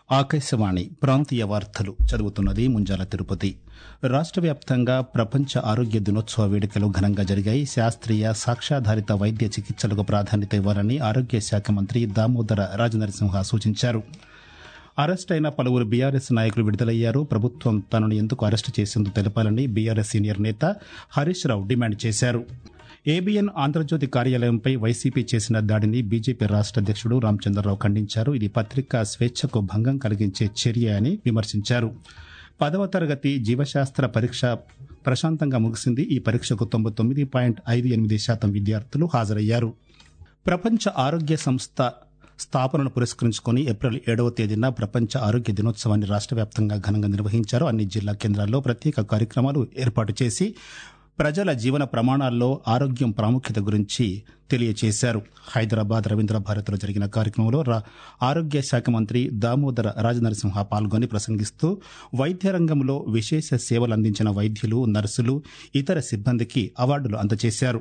ఆకాశవాణి ప్రాంతీయ వార్తలు చదువుతున్నది ముంజాల తిరుపతి రాష్ట్ర వ్యాప్తంగా ప్రపంచ ఆరోగ్య దినోత్సవ వేడుకలు ఘనంగా జరిగాయి శాస్త్రీయ సాక్ష్యాధారిత వైద్య చికిత్సలకు ప్రాధాన్యత ఇవ్వాలని ఆరోగ్య శాఖ మంత్రి దామోదర రాజనరసింహ సూచించారు అరెస్టైన పలువురు బీఆర్ఎస్ నాయకులు విడుదలయ్యారు ప్రభుత్వం తనను ఎందుకు అరెస్టు చేసిందో తెలపాలని బీఆర్ఎస్ సీనియర్ నేత హరీష్ రావు డిమాండ్ చేశారు ఏబీఎన్ ఆంధ్రజ్యోతి కార్యాలయంపై వైసీపీ చేసిన దాడిని బీజేపీ రాష్ట్ర అధ్యక్షుడు రామచంద్రరావు ఖండించారు ఇది పత్రికా స్వేచ్ఛకు భంగం కలిగించే చర్య అని విమర్శించారు పదవ తరగతి జీవశాస్త్ర పరీక్ష ప్రశాంతంగా ముగిసింది ఈ పరీక్షకు తొంభై తొమ్మిది పాయింట్ ఐదు ఎనిమిది శాతం విద్యార్థులు హాజరయ్యారు ప్రపంచ ఆరోగ్య సంస్థ స్థాపనను పురస్కరించుకుని ఏప్రిల్ ఏడవ తేదీన ప్రపంచ ఆరోగ్య దినోత్సవాన్ని రాష్ట్ర వ్యాప్తంగా ఘనంగా నిర్వహించారు అన్ని జిల్లా కేంద్రాల్లో ప్రత్యేక కార్యక్రమాలు ఏర్పాటు చేసి ప్రజల జీవన ప్రమాణాల్లో ఆరోగ్యం ప్రాముఖ్యత గురించి తెలియచేశారు హైదరాబాద్ రవీంద్ర భారతిలో జరిగిన కార్యక్రమంలో రా- ఆరోగ్య శాఖ మంత్రి దామోదర రాజనరసింహ పాల్గొని ప్రసంగిస్తూ వైద్య రంగంలో విశేష సేవలు అందించిన వైద్యులు నర్సులు ఇతర సిబ్బందికి అవార్డులు అందజేశారు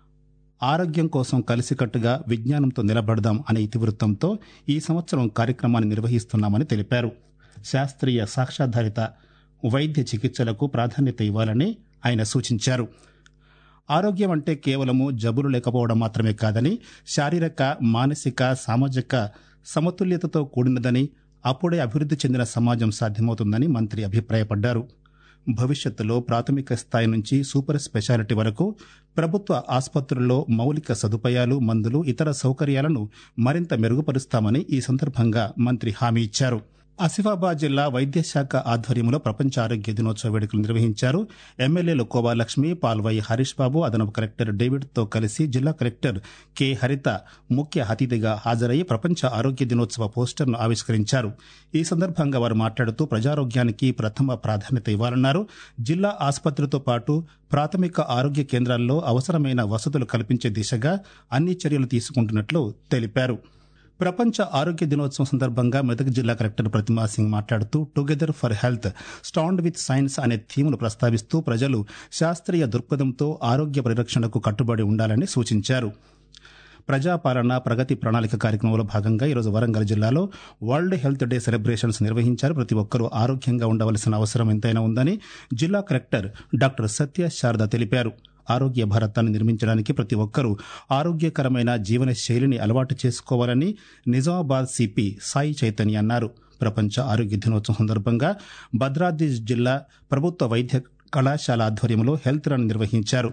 ఆరోగ్యం కోసం కలిసికట్టుగా విజ్ఞానంతో నిలబడదాం అనే ఇతివృత్తంతో ఈ సంవత్సరం కార్యక్రమాన్ని నిర్వహిస్తున్నామని తెలిపారు శాస్త్రీయ సాక్ష్యాధారిత వైద్య చికిత్సలకు ప్రాధాన్యత ఇవ్వాలని ఆయన సూచించారు ఆరోగ్యం అంటే కేవలము జబ్బులు లేకపోవడం మాత్రమే కాదని శారీరక మానసిక సామాజిక సమతుల్యతతో కూడినదని అప్పుడే అభివృద్ధి చెందిన సమాజం సాధ్యమవుతుందని మంత్రి అభిప్రాయపడ్డారు భవిష్యత్తులో ప్రాథమిక స్థాయి నుంచి సూపర్ స్పెషాలిటీ వరకు ప్రభుత్వ ఆసుపత్రుల్లో మౌలిక సదుపాయాలు మందులు ఇతర సౌకర్యాలను మరింత మెరుగుపరుస్తామని ఈ సందర్భంగా మంత్రి హామీ ఇచ్చారు ఆసిఫాబాద్ జిల్లా వైద్య శాఖ ఆధ్వర్యంలో ప్రపంచ ఆరోగ్య దినోత్సవ వేడుకలు నిర్వహించారు ఎమ్మెల్యేలు కోబాలక్ష్మి పాల్వాయి హరీష్ బాబు అదనపు కలెక్టర్ డేవిడ్ తో కలిసి జిల్లా కలెక్టర్ కె హరిత ముఖ్య అతిథిగా హాజరై ప్రపంచ ఆరోగ్య దినోత్సవ పోస్టర్ను ఆవిష్కరించారు ఈ సందర్భంగా వారు మాట్లాడుతూ ప్రజారోగ్యానికి ప్రథమ ప్రాధాన్యత ఇవ్వాలన్నారు జిల్లా ఆసుపత్రితో పాటు ప్రాథమిక ఆరోగ్య కేంద్రాల్లో అవసరమైన వసతులు కల్పించే దిశగా అన్ని చర్యలు తీసుకుంటున్నట్లు తెలిపారు ప్రపంచ ఆరోగ్య దినోత్సవం సందర్భంగా మెదక్ జిల్లా కలెక్టర్ ప్రతిమా సింగ్ మాట్లాడుతూ together for health stand with science అనే థీమ్ను ప్రస్తావిస్తూ ప్రజలు శాస్త్రీయ దృక్పథంతో ఆరోగ్య పరిరక్షణకు కట్టుబడి ఉండాలని సూచించారు ప్రజాపాలన ప్రగతి ప్రణాళిక కార్యక్రమంలో భాగంగా ఈరోజు వరంగల్ జిల్లాలో వరల్డ్ హెల్త్ డే సెలబ్రేషన్స్ నిర్వహించారు ప్రతి ఒక్కరూ ఆరోగ్యంగా ఉండవలసిన అవసరం ఎంతైనా ఉందని జిల్లా కలెక్టర్ డాక్టర్ సత్య శారద తెలిపారు ఆరోగ్య భారతాన్ని నిర్మించడానికి ప్రతి ఒక్కరూ ఆరోగ్యకరమైన జీవన శైలిని అలవాటు చేసుకోవాలని నిజామాబాద్ సిపి సాయి చైతన్య అన్నారు ప్రపంచ ఆరోగ్య దినోత్సవం సందర్భంగా భద్రాద్రి జిల్లా ప్రభుత్వ వైద్య కళాశాల ఆధ్వర్యంలో హెల్త్ రన్ నిర్వహించారు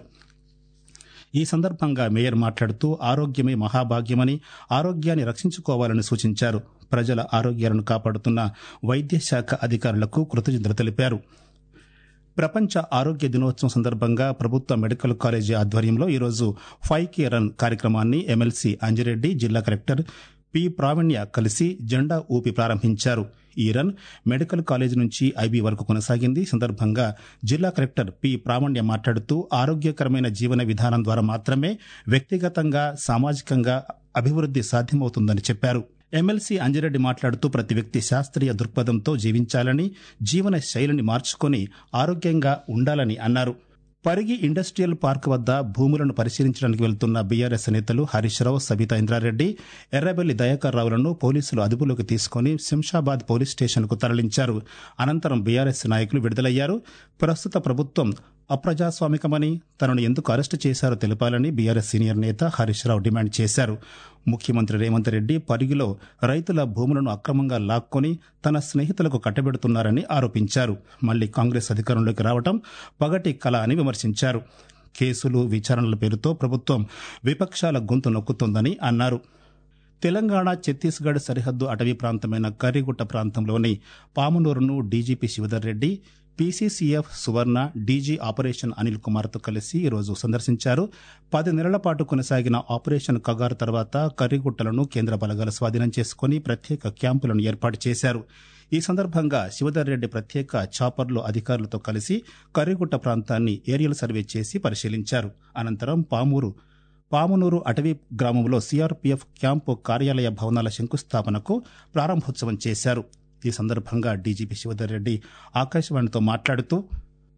ఈ సందర్భంగా మేయర్ మాట్లాడుతూ ఆరోగ్యమే మహాభాగ్యమని ఆరోగ్యాన్ని రక్షించుకోవాలని సూచించారు ప్రజల ఆరోగ్యాలను కాపాడుతున్న వైద్య శాఖ అధికారులకు కృతజ్ఞతలు తెలిపారు ప్రపంచ ఆరోగ్య దినోత్సవం సందర్భంగా ప్రభుత్వ మెడికల్ కాలేజీ ఆధ్వర్యంలో ఈరోజు ఫైవ్ కే రన్ కార్యక్రమాన్ని ఎమ్మెల్సీ అంజిరెడ్డి జిల్లా కలెక్టర్ పి ప్రావీణ్య కలిసి జెండా ఊపి ప్రారంభించారు ఈ రన్ మెడికల్ కాలేజ్ నుంచి ఐబీ వరకు కొనసాగింది ఈ సందర్భంగా జిల్లా కలెక్టర్ పి ప్రావణ్య మాట్లాడుతూ ఆరోగ్యకరమైన జీవన విధానం ద్వారా మాత్రమే వ్యక్తిగతంగా సామాజికంగా అభివృద్ధి సాధ్యమవుతుందని చెప్పారు ఎమ్మెల్సీ అంజిరెడ్డి మాట్లాడుతూ ప్రతి వ్యక్తి శాస్త్రీయ దృక్పథంతో జీవించాలని జీవన శైలిని మార్చుకొని ఆరోగ్యంగా ఉండాలని అన్నారు పరిగి ఇండస్ట్రియల్ పార్క్ వద్ద భూములను పరిశీలించడానికి వెళ్తున్న బీఆర్ఎస్ నేతలు హరీష్ రావు సబితా ఇంద్రారెడ్డి ఎర్రబెల్లి దయాకర్ రావులను పోలీసులు అదుపులోకి తీసుకుని శంషాబాద్ పోలీస్ స్టేషన్కు తరలించారు అనంతరం బీఆర్ఎస్ నాయకులు విడుదలయ్యారు ప్రస్తుత ప్రభుత్వం అప్రజాస్వామికమని తనను ఎందుకు అరెస్టు చేశారో తెలపాలని బీఆర్ఎస్ సీనియర్ నేత హరీష్ రావు డిమాండ్ చేశారు ముఖ్యమంత్రి రేవంత్ రెడ్డి పరిగిలో రైతుల భూములను అక్రమంగా లాక్కొని తన స్నేహితులకు కట్టబెడుతున్నారని ఆరోపించారు మళ్లీ కాంగ్రెస్ అధికారంలోకి రావడం పగటి కళ అని విమర్శించారు కేసులు విచారణల పేరుతో ప్రభుత్వం విపక్షాల గొంతు నొక్కుతోందని అన్నారు తెలంగాణ ఛత్తీస్గఢ్ సరిహద్దు అటవీ ప్రాంతమైన కర్రిగుట్ట ప్రాంతంలోని పామునూరును DGP Shivadhar Reddy PCCF Suvarna DG operation Anil కుమార్తో కలిసి ఈరోజు సందర్శించారు పది నెలల పాటు కొనసాగిన ఆపరేషన్ కగారు తర్వాత కర్రిగుట్టలను కేంద్ర బలగాలు స్వాధీనం చేసుకుని ప్రత్యేక క్యాంపులను ఏర్పాటు చేశారు ఈ సందర్భంగా శివధర్ రెడ్డి ప్రత్యేక చాపర్లు అధికారులతో కలిసి కర్రిగుట్ట ప్రాంతాన్ని ఏరియల్ సర్వే చేసి పరిశీలించారు అనంతరం పామూరు పామునూరు అటవీ గ్రామంలో సీఆర్పీఎఫ్ క్యాంపు కార్యాలయ భవనాల శంకుస్థాపనకు ప్రారంభోత్సవం చేశారు ఈ సందర్భంగా డీజీపీ శివధర్ రెడ్డి ఆకాశవాణితో మాట్లాడుతూ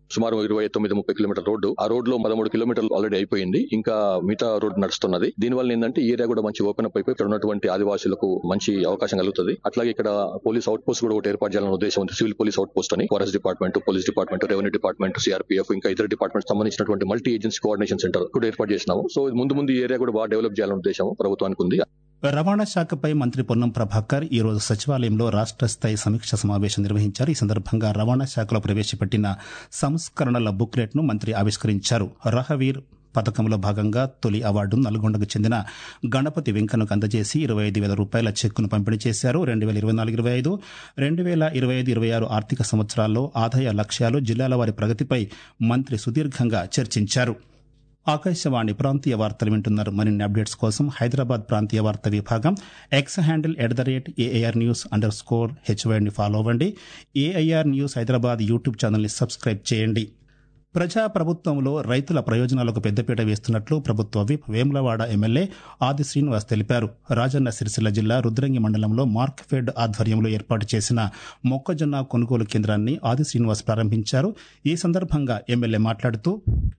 సుమారు ఇరవై తొమ్మిది ముప్పై కిలోమీటర్ రోడ్డు ఆ రోడ్ లో పదమూడు కిలోమీటర్లు ఆల్రెడీ అయిపోయింది ఇంకా మిగతా రోడ్ నడుస్తున్నది దీనివల్ల ఏంటంటే ఈ ఏరియా కూడా మంచి ఓపెన్ అప్ అయిపోయి ఇక్కడ ఉన్నటువంటి ఆదివాసులకు మంచి అవకాశం కలుగుతుంది అట్లాగే ఇక్కడ పోలీస్ అవుట్ పోస్ట్ కూడా ఒకటి ఏర్పాటు చేయాలనే ఉద్దేశం ఉంది సివిల్ పోలీస్ అవుట్ పోస్ట్ అని forest department police department revenue department CRPF ఇంకా ఇతర డిపార్ట్మెంట్ సంబంధించినటువంటి మల్టీ ఏజెన్సీ కోఆర్డినేషన్ సెంటర్ కూడా ఏర్పాటు చేసినాము సో ముందు ముందు ఈ ఏరియా కూడా బాగా డెవలప్ చేయాలనే ఉద్దేశం ప్రభుత్వానికి ఉంది రవాణా శాఖపై మంత్రి పొన్నం ప్రభాకర్ ఈ రోజు సచివాలయంలో రాష్ట్ర స్థాయి సమీక్ష సమావేశం నిర్వహించారు ఈ సందర్భంగా రవాణా శాఖలో ప్రవేశపెట్టిన సంస్కరణల బుక్లెట్ ను మంత్రి ఆవిష్కరించారు రహవీర్ పథకంలో భాగంగా తొలి అవార్డును నల్గొండకు చెందిన గణపతి వెంకన్నకు అందజేసి ఇరవై ఐదు వేల రూపాయల చెక్కును పంపిణీ చేశారు రెండు వేల ఇరవై నాలుగు ఇరవై ఐదు రెండు వేల ఇరవై ఐదు ఇరవై ఆరు ఆర్థిక సంవత్సరాల్లో ఆదాయ లక్ష్యాలు జిల్లాల వారి ప్రగతిపై మంత్రి సుదీర్ఘంగా చర్చించారు ఆకాశవాణి ప్రాంతీయ వార్తలు వింటున్నారు మరిన్ని అప్డేట్స్ కోసం హైదరాబాద్ ప్రాంతీయ వార్తా విభాగం X handle at the rate AIR news underscore హెచ్వైని ఫాలో అవ్వండి ఏఐఆర్ న్యూస్ హైదరాబాద్ యూట్యూబ్ ఛానల్ని సబ్స్క్రైబ్ చేయండి ప్రజా ప్రభుత్వంలో రైతుల ప్రయోజనాలకు పెద్దపీట వేస్తున్నట్లు ప్రభుత్వ విప్ వేములవాడ ఎమ్మెల్యే ఆది శ్రీనివాస్ తెలిపారు రాజన్న సిరిసిల్ల జిల్లా రుద్రంగి మండలంలో మార్క్ఫెడ్ ఆధ్వర్యంలో ఏర్పాటు చేసిన మొక్కజొన్న కొనుగోలు కేంద్రాన్ని ఆది శ్రీనివాస్ ప్రారంభించారు ఈ సందర్భంగా ఎమ్మెల్యే మాట్లాడుతూ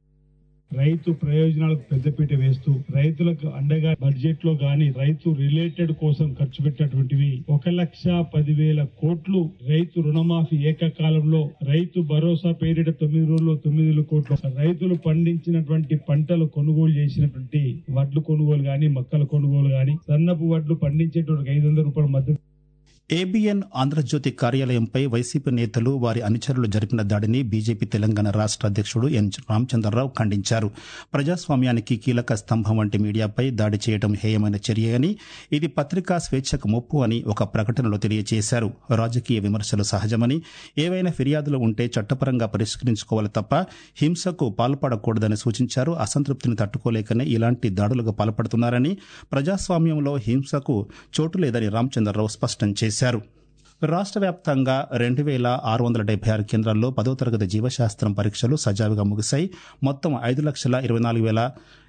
రైతు ప్రయోజనాలకు పెద్దపీట వేస్తూ రైతులకు అండగా బడ్జెట్ లో గాని రైతు రిలేటెడ్ కోసం ఖర్చు పెట్టినటువంటివి ఒక లక్ష పదివేల కోట్లు రైతు రుణమాఫీ ఏకకాలంలో రైతు భరోసా పేరిట తొమ్మిది రోజుల్లో తొమ్మిది వేల కోట్లు రైతులు పండించినటువంటి పంటలు కొనుగోలు చేసినటువంటి వడ్లు కొనుగోలు గాని మొక్కల కొనుగోలు గాని సన్నపు వడ్లు పండించేటువంటి ఐదు వందల రూపాయల మద్దతు ఏబిఎన్ ఆంధ్రజ్యోతి కార్యాలయంపై వైసీపీ నేతలు వారి అనుచరులు జరిపిన దాడిని బీజేపీ తెలంగాణ రాష్ట్ర అధ్యక్షుడు ఎన్ రామచంద్రరావు ఖండించారు ప్రజాస్వామ్యానికి కీలక స్తంభం వంటి మీడియాపై దాడి చేయడం హేయమైన చర్య అని ఇది పత్రికా స్వేచ్ఛకు ముప్పు అని ఒక ప్రకటనలో తెలియజేశారు రాజకీయ విమర్శలు సహజమని ఏవైనా ఫిర్యాదులు ఉంటే చట్టపరంగా పరిష్కరించుకోవాలి తప్ప హింసకు పాల్పడకూడదని సూచించారు అసంతృప్తిని తట్టుకోలేకనే ఇలాంటి దాడులకు పాల్పడుతున్నారని ప్రజాస్వామ్యంలో హింసకు చోటు లేదని రామచంద్రరావు స్పష్టం చేశారు చేశారు రాష్ట్ర వ్యాప్తంగా రెండు వేల ఆరు వందల డెబ్బై ఆరు కేంద్రాల్లో పదో తరగతి జీవశాస్త్రం పరీక్షలు సజావుగా ముగిశాయి మొత్తం ఐదు లక్షల ఇరవై నాలుగు వేల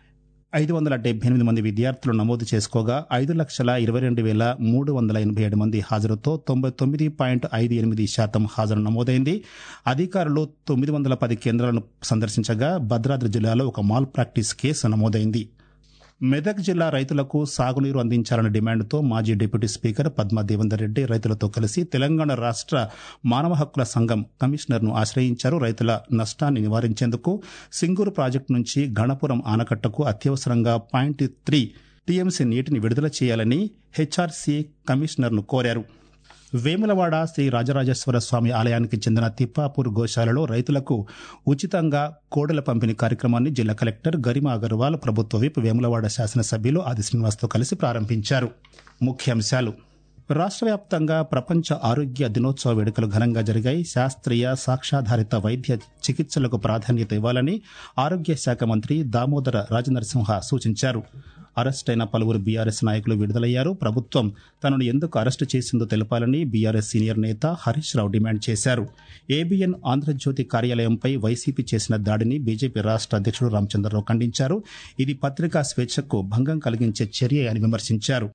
ఐదు వందల డెబ్బై ఎనిమిది మంది విద్యార్థులు నమోదు చేసుకోగా ఐదు లక్షల ఇరవై రెండు వేల మూడు వందల ఎనభై ఏడు మంది హాజరుతో తొంభై తొమ్మిది పాయింట్ ఐదు ఎనిమిది శాతం హాజరు నమోదైంది అధికారులు తొమ్మిది వందల పది కేంద్రాలను సందర్శించగా భద్రాద్రి జిల్లాలో ఒక మాల్ ప్రాక్టీస్ కేసు నమోదైంది మెదక్ జిల్లా రైతులకు సాగునీరు అందించాలన్న డిమాండ్తో మాజీ డిప్యూటీ స్పీకర్ పద్మా దేవేందర్ రెడ్డి రైతులతో కలిసి తెలంగాణ రాష్ట్ర మానవ హక్కుల సంఘం కమిషనర్ను ఆశ్రయించారు రైతుల నష్టాన్ని నివారించేందుకు సింగూరు ప్రాజెక్టు నుంచి గణపురం ఆనకట్టకు అత్యవసరంగా పాయింట్ త్రీ టీఎంసీ నీటిని విడుదల చేయాలని హెచ్ఆర్సీ కమిషనర్ను కోరారు వేములవాడ శ్రీ రాజరాజేశ్వర స్వామి ఆలయానికి చెందిన తిప్పాపూర్ గోశాలలో రైతులకు ఉచితంగా కోడల పంపిణీ కార్యక్రమాన్ని జిల్లా కలెక్టర్ గరిమా అగర్వాల్ ప్రభుత్వ విప్ వేములవాడ శాసనసభ్యులు ఆది శ్రీనివాస్తో కలిసి ప్రారంభించారు ముఖ్యాంశాలు రాష్ట్ర వ్యాప్తంగా ప్రపంచ ఆరోగ్య దినోత్సవ వేడుకలు ఘనంగా జరిగాయి శాస్త్రీయ సాక్ష్యాధారిత వైద్య చికిత్సలకు ప్రాధాన్యత ఇవ్వాలని ఆరోగ్య శాఖ మంత్రి దామోదర రాజనరసింహ సూచించారు అరెస్టైన పలువురు బీఆర్ఎస్ నాయకులు విడుదలయ్యారు ప్రభుత్వం తనను ఎందుకు అరెస్టు చేసిందో తెలపాలని బీఆర్ఎస్ సీనియర్ నేత హరీష్ రావు డిమాండ్ చేశారు ఏబిఎన్ ఆంధ్రజ్యోతి కార్యాలయంపై వైసీపీ చేసిన దాడిని బీజేపీ రాష్ట్ర అధ్యక్షుడు రామచంద్రరావు ఖండించారు ఇది పత్రికా స్వేచ్ఛకు భంగం కలిగించే చర్య అని విమర్శించారు